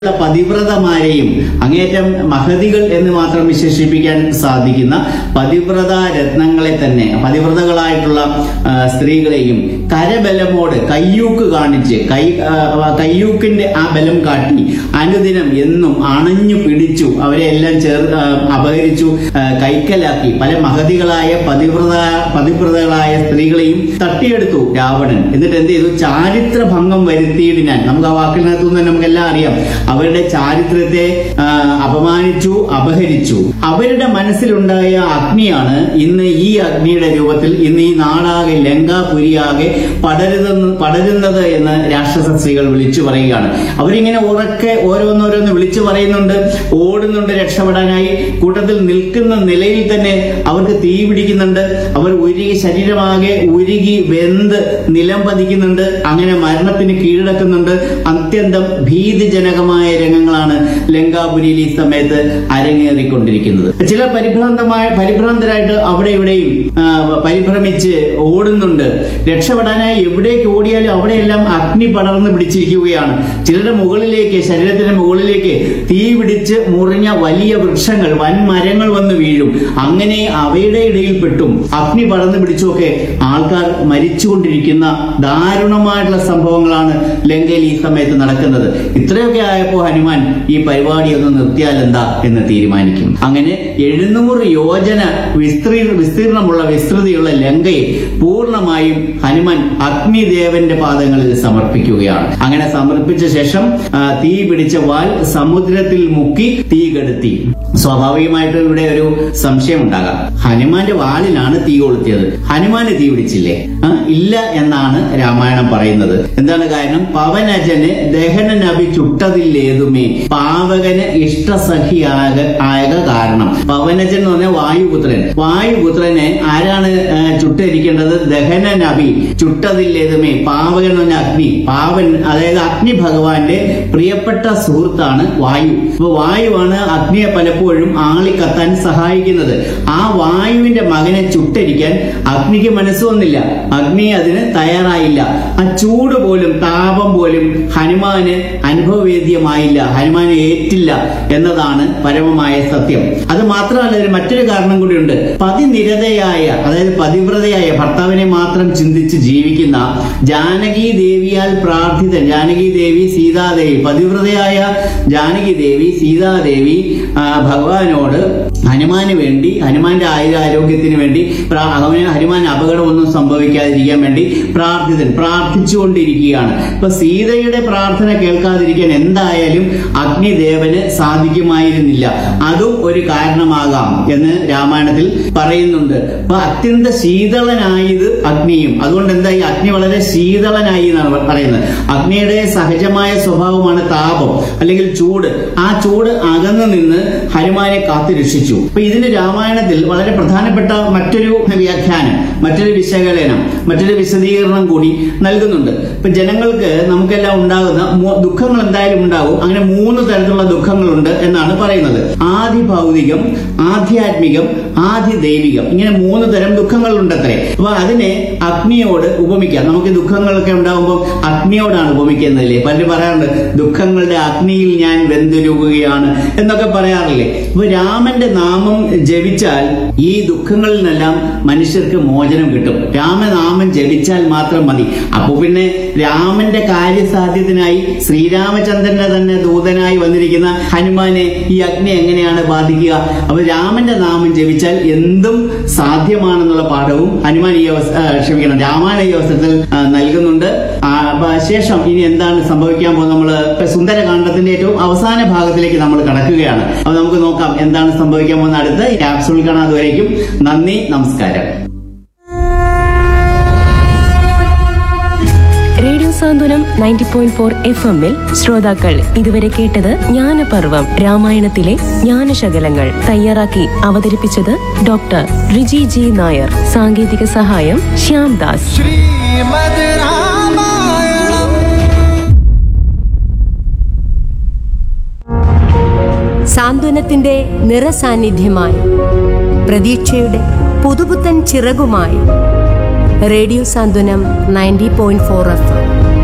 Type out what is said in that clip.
പതിവ്രതമാരെയും അങ്ങേറ്റം മഹതികൾ എന്ന് മാത്രം വിശേഷിപ്പിക്കാൻ സാധിക്കുന്ന പതിവ്രത രത്നങ്ങളെ തന്നെ പതിവ്രതകളായിട്ടുള്ള ആ, സ്ത്രീകളെയും കരബലമോട് കയ്യൂക്ക് കാണിച്ച് കൈ ആ, കയ്യൂക്കിന്റെ ആ ബലം കാട്ടി അനുദിനം എന്നും അണഞ്ഞു പിടിച്ചു അവരെ എല്ലാം ചേർ ആ, അപഹരിച്ചു ആ, കൈക്കലാക്കി പല മഹതികളായ പതിവ്രത പതിവ്രതകളായ സ്ത്രീകളെയും തട്ടിയെടുത്തു രാവണൻ എന്നിട്ട് എന്ത് ചെയ്തു ചാരിത്ര ഭംഗം വരുത്തിയിടിനാൻ നമുക്ക് ആ വാക്കിനകത്തു നിന്ന് നമുക്കെല്ലാം അറിയാം അവരുടെ ചാരിത്രത്തെ ആ, അപമാനിച്ചു അപഹരിച്ചു അവരുടെ മനസ്സിലുണ്ടായ അഗ്നിയാണ് ഇന്ന് ഈ അഗ്നിയുടെ രൂപത്തിൽ ഇന്ന് ഈ നാടാകെ ലങ്കാപുരിയാകെ പടരുതെന്ന് പടരുന്നത് എന്ന് രാക്ഷസ സ്ത്രീകൾ വിളിച്ചു പറയുകയാണ് അവരിങ്ങനെ ഉറക്കെ ഓരോന്നോരോന്ന് വിളിച്ചു പറയുന്നുണ്ട് ഓടുന്നുണ്ട് രക്ഷപ്പെടാനായി കൂട്ടത്തിൽ നിൽക്കുന്ന നിലയിൽ തന്നെ അവർക്ക് തീ പിടിക്കുന്നുണ്ട് അവർ ഉരുകി ശരീരമാകെ ഉരുകി വെന്ത് നിലം പതിക്കുന്നുണ്ട് അങ്ങനെ മരണത്തിന് കീഴടക്കുന്നുണ്ട് അത്യന്തം ഭീതിജനകമായ രംഗങ്ങളാണ് ലങ്കാപുരിയിൽ ഈ സമയത്ത് അരങ്ങേറിക്കൊണ്ടിരിക്കുന്നത് ചില പരിഭ്രാന്തമായ പരിഭ്രാന്തരായിട്ട് അവിടെ ഇവിടെയും ആ, പരിഭ്രമിച്ച് ഓടുന്നുണ്ട് രക്ഷപ്പെടാനായി എവിടേക്ക് ഓടിയാലും അവിടെയെല്ലാം അഗ്നി പടർന്ന് പിടിച്ചിരിക്കുകയാണ് ചിലരുടെ മുകളിലേക്ക് ശരീരത്തിന്റെ മുകളിലേക്ക് തീ പിടിച്ച് മുറിഞ്ഞ വലിയ വൃക്ഷങ്ങൾ വൻ മരങ്ങൾ വന്ന് വീഴും അങ്ങനെ അവയുടെ ഇടയിൽപ്പെട്ടും അഗ്നി പടർന്ന് പിടിച്ചുമൊക്കെ ആൾക്കാർ മരിച്ചുകൊണ്ടിരിക്കുന്ന ദാരുണമായിട്ടുള്ള സംഭവങ്ങളാണ് ലങ്കയിൽ ഈ സമയത്ത് നടക്കുന്നത് ഇത്രയൊക്കെ ആയപ്പോൾ ഹനുമാൻ ഈ പരിപാടി ഒന്ന് നിർത്തിയാൽ എന്താ എന്ന് തീരുമാനിക്കും അങ്ങനെ എഴുന്നൂറ് യോജന വിസ്തീർ വിസ്തീർണമുള്ള വിസ്തൃതിയുള്ള ലങ്കയെ പൂർണ്ണമായും ഹനുമാൻ അഗ്നിദേവന്റെ പാദങ്ങളിൽ സമർപ്പിക്കുകയാണ് അങ്ങനെ സമർപ്പിച്ച ശേഷം ആ, തീ പിടിച്ച വാൽ സമുദ്രത്തിൽ മുക്കി തീ കെടുത്തി സ്വാഭാവികമായിട്ടും ഇവിടെ ഒരു സംശയം ഉണ്ടാകാം ഹനുമാന്റെ വാലിലാണ് തീ കൊളുത്തിയത് ഹനുമാന് തീ പിടിച്ചില്ലേ ആ, ഇല്ല എന്നാണ് രാമായണം പറയുന്നത് എന്താണ് കാരണം പവനജന് ദഹനനഭി ചുട്ടതില്ലേതുമേ പാവകന് ഇഷ്ടസഖിയാക ആയക കാരണം പവനജൻ എന്ന് പറഞ്ഞാൽ വായുപുത്രൻ വായുപുത്രനെ ആരാണ് ആ, ചുട്ടിരിക്കേണ്ടത് ദഹനനഭി ചുട്ടതില്ലേതുമേ പാവകൻ എന്ന് പറഞ്ഞാൽ അഗ്നി പാവൻ അതായത് അഗ്നി ഭഗവാന്റെ പ്രിയപ്പെട്ട സുഹൃത്താണ് വായു അപ്പൊ വായുവാണ് അഗ്നിയെ പലപ്പോഴും ആളി കത്താൻ സഹായിക്കുന്നത് ആ വായുവിന്റെ മകനെ ചുട്ടരിക്കാൻ അഗ്നിക്ക് മനസ്സ് വന്നില്ല അഗ്നി അതിന് തയ്യാറായില്ല ആ ചൂട് പോലും താപം പോലും ഹനുമാന് അനുഭവവേദ്യമായില്ല ഹനുമാന് ഏറ്റില്ല എന്നതാണ് പരമമായ സത്യം അത് മാത്രമല്ല ഇതിന് മറ്റൊരു കാരണം കൂടിയുണ്ട് പതിനിരതയായ അതായത് പതിവ്രതയായ ഭർത്താവിനെ മാത്രം ചിന്തിച്ച് ജീവിക്കുന്ന ജാനകി ദേവിയാൽ പ്രാർത്ഥിത ജാനകി ദേവി സീതാദേവി പതിവ്രതയായ ജാനകി ദേവി സീതാദേവി ആ, ഭഗവാനോട് ഹനുമാന് വേണ്ടി ഹനുമാന്റെ ആയുരാരോഗ്യത്തിന് വേണ്ടി പ്രാ- അവന് ഹനുമാൻ അപകടമൊന്നും സംഭവിക്കാതിരിക്കാൻ വേണ്ടി പ്രാർത്ഥിതൻ പ്രാർത്ഥിച്ചുകൊണ്ടിരിക്കുകയാണ് ഇപ്പൊ സീതയുടെ പ്രാർത്ഥന കേൾക്കാതിരിക്കാൻ എന്തായാലും അഗ്നിദേവന് സാധിക്കുമായിരുന്നില്ല അതും ഒരു കാരണമാകാം എന്ന് രാമായണത്തിൽ പറയുന്നുണ്ട് അപ്പൊ അത്യന്ത ശീതളനായത് അഗ്നിയും അതുകൊണ്ട് എന്താ ഈ അഗ്നി വളരെ ശീതളനായി എന്നാണ് പറയുന്നത് അഗ്നിയുടെ സഹജമായ സ്വഭാവമാണ് താപം അല്ലെങ്കിൽ ചൂട് ആ ചൂട് അകന്നു നിന്ന് ഹനുമാനെ കാത്തു രക്ഷിച്ചു അപ്പൊ ഇതിന് രാമായണത്തിൽ വളരെ പ്രധാനപ്പെട്ട മറ്റൊരു വ്യാഖ്യാനം മറ്റൊരു വിശകലനം മറ്റൊരു വിശദീകരണം കൂടി നൽകുന്നുണ്ട് ഇപ്പൊ ജനങ്ങൾക്ക് നമുക്കെല്ലാം ഉണ്ടാകുന്ന മൂ- ദുഃഖങ്ങൾ എന്തായാലും ഉണ്ടാകും അങ്ങനെ മൂന്ന് തരത്തിലുള്ള ദുഃഖങ്ങളുണ്ട് എന്നാണ് പറയുന്നത് ആദി ഭൗതികം ആധ്യാത്മികം ആദി ദൈവികം ഇങ്ങനെ മൂന്ന് തരം ദുഃഖങ്ങളുണ്ടത്രേ അപ്പൊ അതിനെ അഗ്നിയോട് ഉപമിക്കാം നമുക്ക് ദുഃഖങ്ങളൊക്കെ ഉണ്ടാകുമ്പോൾ അഗ്നിയോടാണ് ഉപമിക്കുന്നതല്ലേ പലരും പറയാറുണ്ട് ദുഃഖങ്ങളുടെ അഗ്നിയിൽ ഞാൻ വെന്തുരുകുകയാണ് എന്നൊക്കെ പറയാറില്ലേ അപ്പൊ രാമന്റെ നാമം ജപിച്ചാൽ ഈ ദുഃഖങ്ങളിൽ നിന്നെല്ലാം മനുഷ്യർക്ക് മോചനം കിട്ടും രാമനാമം ജപിച്ചാൽ മാത്രം മതി അപ്പൊ പിന്നെ രാമന്റെ കാര്യസാധ്യത്തിനായി ശ്രീരാമചന്ദ്രന്റെ തന്നെ ദൂതനായി വന്നിരിക്കുന്ന ഹനുമാനെ ഈ അഗ്നി എങ്ങനെയാണ് ബാധിക്കുക അപ്പൊ രാമന്റെ നാമം ജപിച്ചാൽ എന്തും സാധ്യമാണെന്നുള്ള പാഠവും ഹനുമാൻ ഈ അവസ ആ, ക്ഷമിക്കണം രാമായണ ഈ അവസരത്തിൽ ആ, നൽകുന്നുണ്ട് ആ, അപ്പൊ ശേഷം ഇനി എന്താണ് സംഭവിക്കാൻ പോകുന്നത് നമ്മള് ഇപ്പൊ സുന്ദരകാന്ഡത്തിന്റെ ഏറ്റവും അവസാന ഭാഗത്തിലേക്ക് നമ്മൾ കടക്കുകയാണ് അപ്പൊ നമുക്ക് നോക്കാം എന്താണ് സംഭവിക്കാൻ പോകുന്ന അടുത്ത് ക്യാപ്സൂൾ കാണാം അതുവരേക്കും നന്ദി നമസ്കാരം radio Santhwanam ninety point four F എമ്മിൽ ശ്രോതാക്കൾ ഇതുവരെ കേട്ടത് ജ്ഞാനപർവം രാമായണത്തിലെ ജ്ഞാനശകലങ്ങൾ തയ്യാറാക്കി അവതരിപ്പിച്ചത് ഡോക്ടർ റിജി ജി നായർ സാങ്കേതിക സഹായം ശ്യാം ദാസ് ശ്രീമദ് രാമായണം സാന്ത്വനത്തിന്റെ നിറസാന്നിധ്യമായി പ്രതീക്ഷയുടെ പുതുപുത്തൻ ചിറകുമായി radio Santhwanam ninety point four F